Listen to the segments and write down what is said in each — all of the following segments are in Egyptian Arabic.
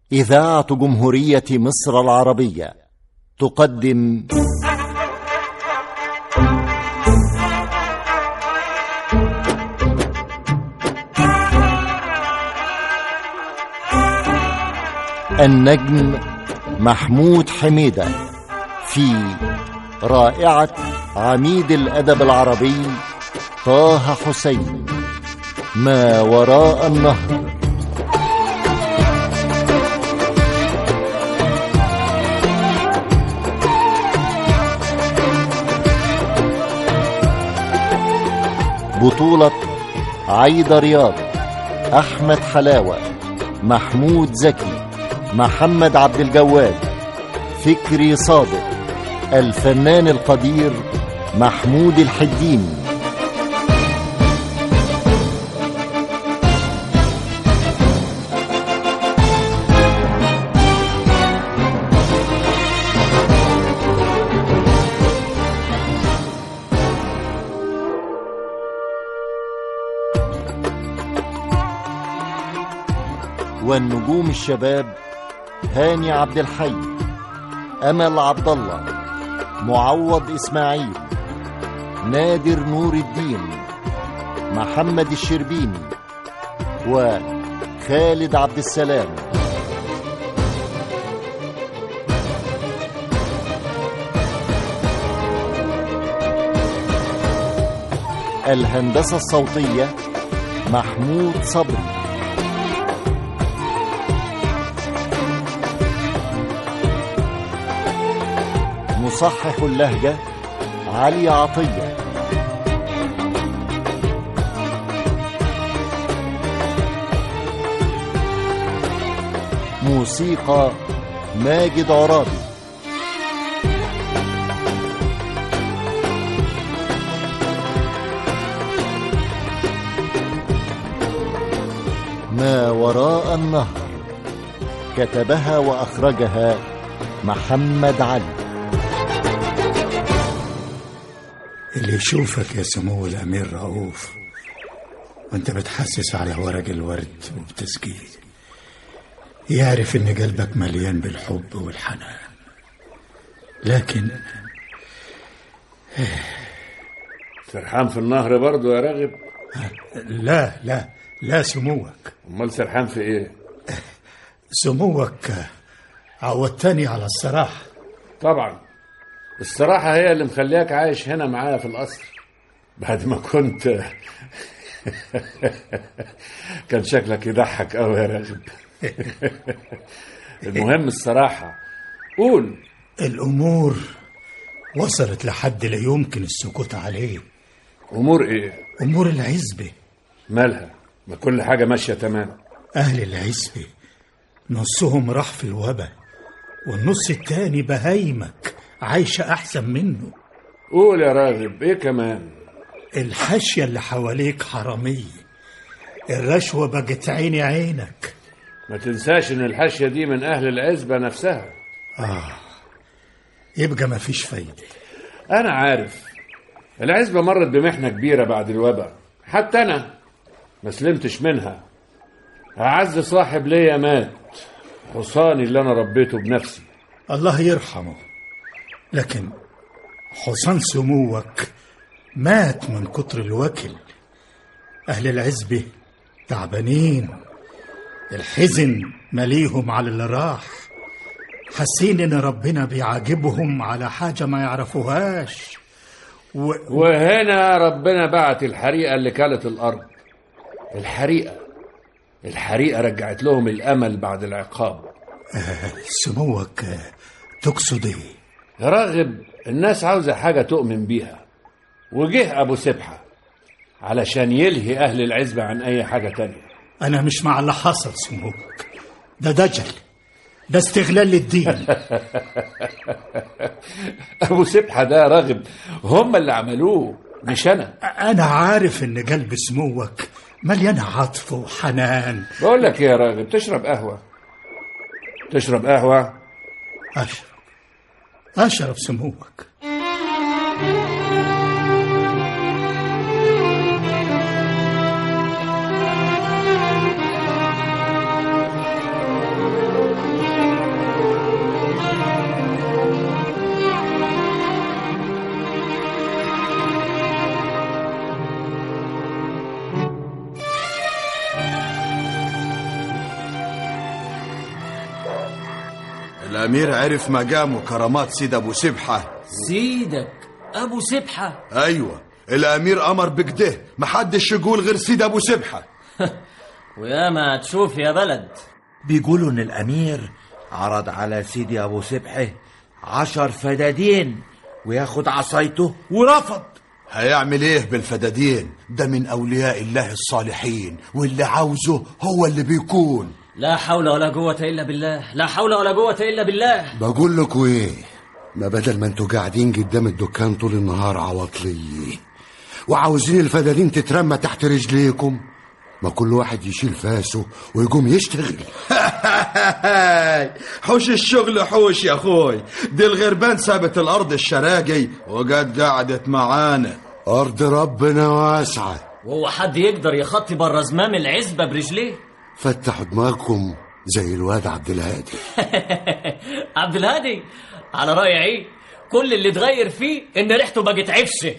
إذاعة جمهورية مصر العربية تقدم النجم محمود حميدة في رائعة عميد الأدب العربي طه حسين ما وراء النهر بطولة عايدة رياض أحمد حلاوة محمود زكي محمد عبد الجواد فكري صادق الفنان القدير محمود الحديني والنجوم الشباب هاني عبد الحي امل عبد الله معوض اسماعيل نادر نور الدين محمد الشربيني وخالد عبد السلام الهندسه الصوتيه محمود صبري مصحح اللهجة علي عطية موسيقى ماجد عرابي ما وراء النهر كتبها وأخرجها محمد علي اللي يشوفك يا سمو الأمير رؤوف وانت بتحسس على ورق الورد وبتسقيه يعرف ان قلبك مليان بالحب والحنان لكن سرحان في النهر برضو يا راغب لا لا لا سموك امال سرحان في ايه سموك عودتني على الصراحة طبعا الصراحة هي اللي مخلياك عايش هنا معايا في القصر بعد ما كنت كان شكلك يضحك قوي يا راغب المهم الصراحة قول الأمور وصلت لحد لا يمكن السكوت عليه أمور إيه؟ أمور العزبة مالها؟ ما كل حاجة ماشية تمام أهل العزبة نصهم راح في الوبا والنص التاني بهايمك عايشة أحسن منه قول يا راغب إيه كمان؟ الحاشية اللي حواليك حرامية الرشوة بقت عيني عينك ما تنساش إن الحاشية دي من أهل العزبة نفسها آه يبقى ما فيش فايدة أنا عارف العزبة مرت بمحنة كبيرة بعد الوباء حتى أنا ما سلمتش منها أعز صاحب ليا مات حصاني اللي أنا ربيته بنفسي الله يرحمه لكن حسن سموك مات من كتر الوكل أهل العزبة تعبانين الحزن مليهم على اللي راح حاسين إن ربنا بيعاجبهم على حاجة ما يعرفوهاش و... وهنا ربنا بعت الحريقة اللي كلت الأرض الحريقة الحريقة رجعت لهم الأمل بعد العقاب آه سموك آه تقصد ايه يا راغب الناس عاوزة حاجة تؤمن بيها وجه أبو سبحة علشان يلهي أهل العزبة عن أي حاجة تانية أنا مش مع اللي حصل سموك ده دجل ده استغلال للدين أبو سبحة ده يا راغب هم اللي عملوه مش أنا أنا عارف إن قلب سموك مليان عطف وحنان بقول لك إيه يا راغب تشرب قهوة تشرب قهوة أشرب أشرب سموك الأمير عرف مقام وكرامات سيد أبو سبحة سيدك ابو سبحه أيوة الأمير أمر بكده محدش يقول غير سيد أبو سبحة ويا ما تشوف يا بلد بيقولوا ان الامير عرض على سيدي ابو سبحه عشر فدادين وياخد عصايته ورفض هيعمل ايه بالفدادين ده من أولياء الله الصالحين واللي عاوزه هو اللي بيكون لا حول ولا قوة إلا بالله لا حول ولا قوة إلا بالله بقول لكم ايه ما بدل ما انتوا قاعدين قدام الدكان طول النهار عواطلي وعاوزين الفدادين تترمى تحت رجليكم ما كل واحد يشيل فاسه ويقوم يشتغل حوش الشغل حوش يا اخوي دي الغربان سابت الارض الشراقي وقد قعدت معانا ارض ربنا واسعه وهو حد يقدر يخطي بره زمام العزبة برجليه فتحوا دماغكم زي الواد عبد الهادي عبد الهادي على رأي عيد كل اللي اتغير فيه ان ريحته بقت عفشه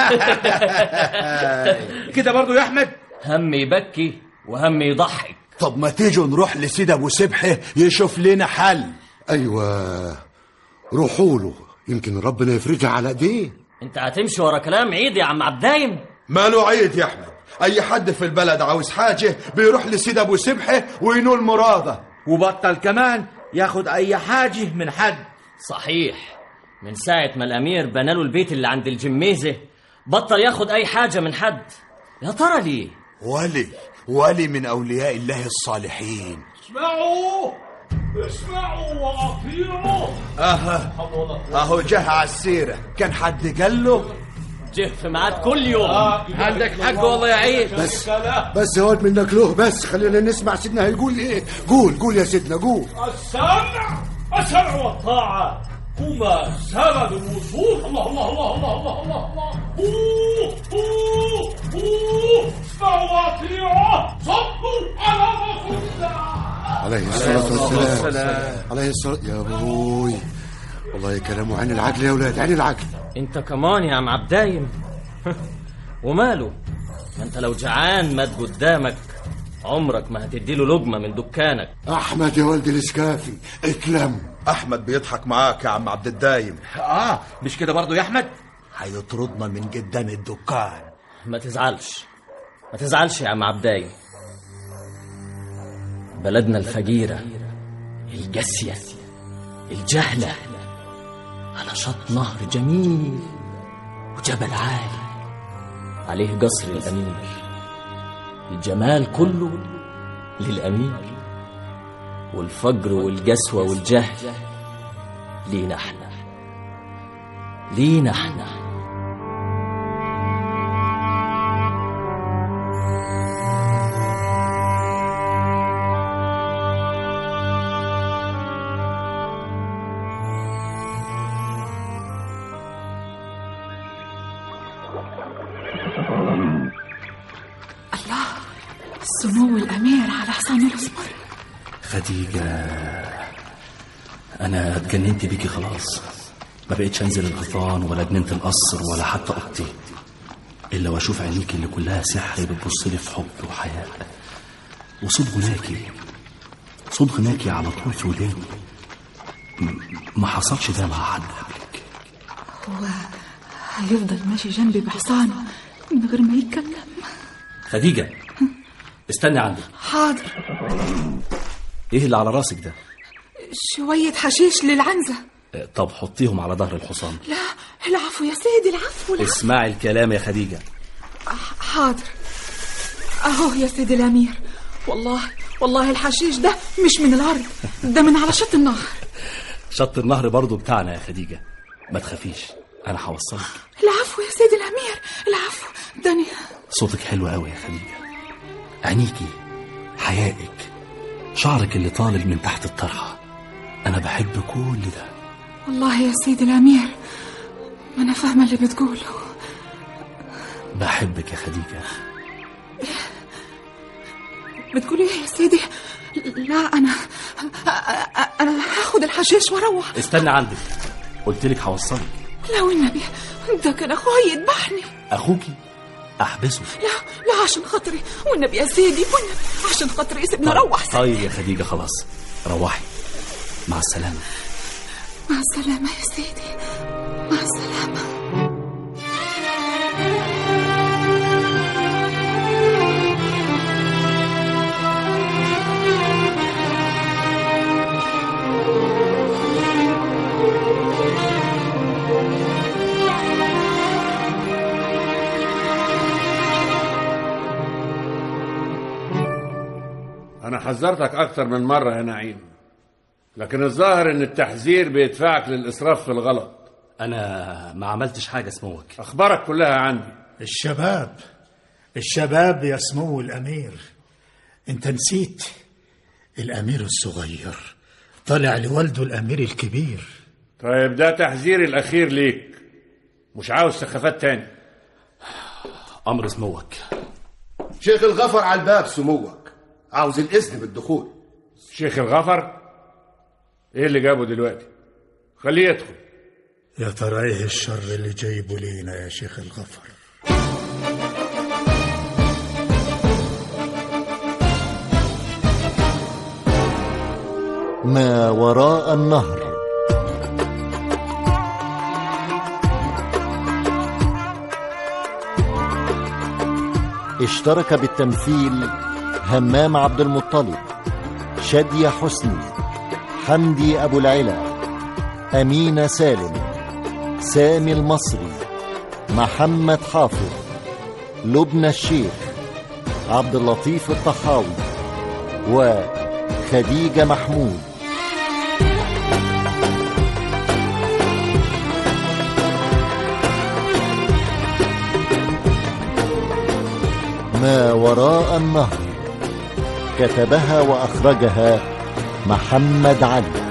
كده برضو يا احمد هم يبكي وهم يضحك طب ما تيجوا نروح لسيد ابو سبحه يشوف لنا حل ايوه روحوا له يمكن ربنا يفرجها على ايديه انت هتمشي ورا كلام عيد يا عم عبدايم ماله عيد يا احمد اي حد في البلد عاوز حاجه بيروح لسيد ابو سبحه وينول مراده وبطل كمان ياخد اي حاجه من حد صحيح من ساعة ما الأمير بناله البيت اللي عند الجميزة بطل ياخد أي حاجة من حد يا ترى ليه؟ ولي ولي من اولياء الله الصالحين اسمعوا اسمعوا واطيعوا اها اهو جه على السيره كان حد قال له جه في ميعاد كل يوم عندك حق والله يا عيد بس بس هوت منك له بس خلينا نسمع سيدنا هيقول ايه قول قول يا سيدنا قول السمع السمع والطاعة هما سبب الوصول الله الله الله الله الله الله الله أوه، أوه، أوه. اسمعوا واطيعوا صلوا على رسول الله عليه الصلاة والسلام عليه الصلاة يا ابوي والله كلامه عن العقل يا ولاد عن العقل انت كمان يا عم عبدايم وماله ما انت لو جعان مات قدامك عمرك ما هتديله لقمة من دكانك احمد يا ولد الاسكافي اتلم احمد بيضحك معاك يا عم عبد الدايم اه مش كده برضو يا احمد هيطردنا من قدام الدكان ما تزعلش ما تزعلش يا عم عبدايم بلدنا الفقيرة القاسية الجهلة على شط نهر جميل وجبل عالي عليه قصر الأمير الجمال كله للأمير والفقر والقسوة والجهل لينا احنا لينا احنا سمو الأمير على حصان الأسمر خديجة أنا اتجننت بيكي خلاص ما بقتش أنزل الغيطان ولا جنينة القصر ولا حتى أوضتي إلا وأشوف عينيكي اللي كلها سحر بتبص لي في حب وحياء وصوت غناكي صوت غناكي على طول في وداني م- ما حصلش ده مع حد قبلك هو هيفضل ماشي جنبي بحصانه من غير ما يتكلم خديجة استني عندي حاضر إيه اللي على راسك ده شوية حشيش للعنزة آه، طب حطيهم على ظهر الحصان لا العفو يا سيدي العفو العفو اسمعي الكلام يا خديجة حاضر اهو يا سيدي الامير والله والله الحشيش ده مش من الارض ده من على شط النهر شط النهر برضو بتاعنا يا خديجة ما تخافيش أنا هوصلك العفو يا سيدي الامير العفو داني صوتك حلو قوي يا خديجة عينيكي حيائك شعرك اللي طالع من تحت الطرحة أنا بحب كل ده والله يا سيدي الامير ما انا فاهمه اللي بتقوله بحبك يا خديجة بتقول ايه يا سيدي لا انا انا هاخد الحشيش واروح استنى عندك قلت لك هوصلك لو النبي ده كان اخوي يذبحني أخوكي أحبسه لا لا عشان خاطري والنبي يا سيدي والنبي عشان خاطري سيبني اروح طيب يا خديجة خلاص روحي مع السلامة مع السلامة يا سيدي مع السلامة أنا حذرتك أكتر من مرة يا نعيم لكن الظاهر إن التحذير بيدفعك للإسراف في الغلط أنا ما عملتش حاجة سموك أخبارك كلها عندي الشباب الشباب يا سمو الأمير أنت نسيت الأمير الصغير طلع لوالده الأمير الكبير طيب ده تحذيري الأخير ليك مش عاوز سخافات تاني أمر سموك شيخ الغفر على الباب سموك عاوز الإذن بالدخول شيخ الغفر إيه اللي جابه دلوقتي خليه يدخل يا ترى ايه الشر اللي جايبه لينا يا شيخ الغفر ما وراء النهر اشترك بالتمثيل همام عبد المطلب شادية حسني حمدي أبو العلا أمينة سالم سامي المصري محمد حافظ لبنى الشيخ عبد اللطيف الطحاوي وخديجة محمود ما وراء النهر كتبها وأخرجها محمد علي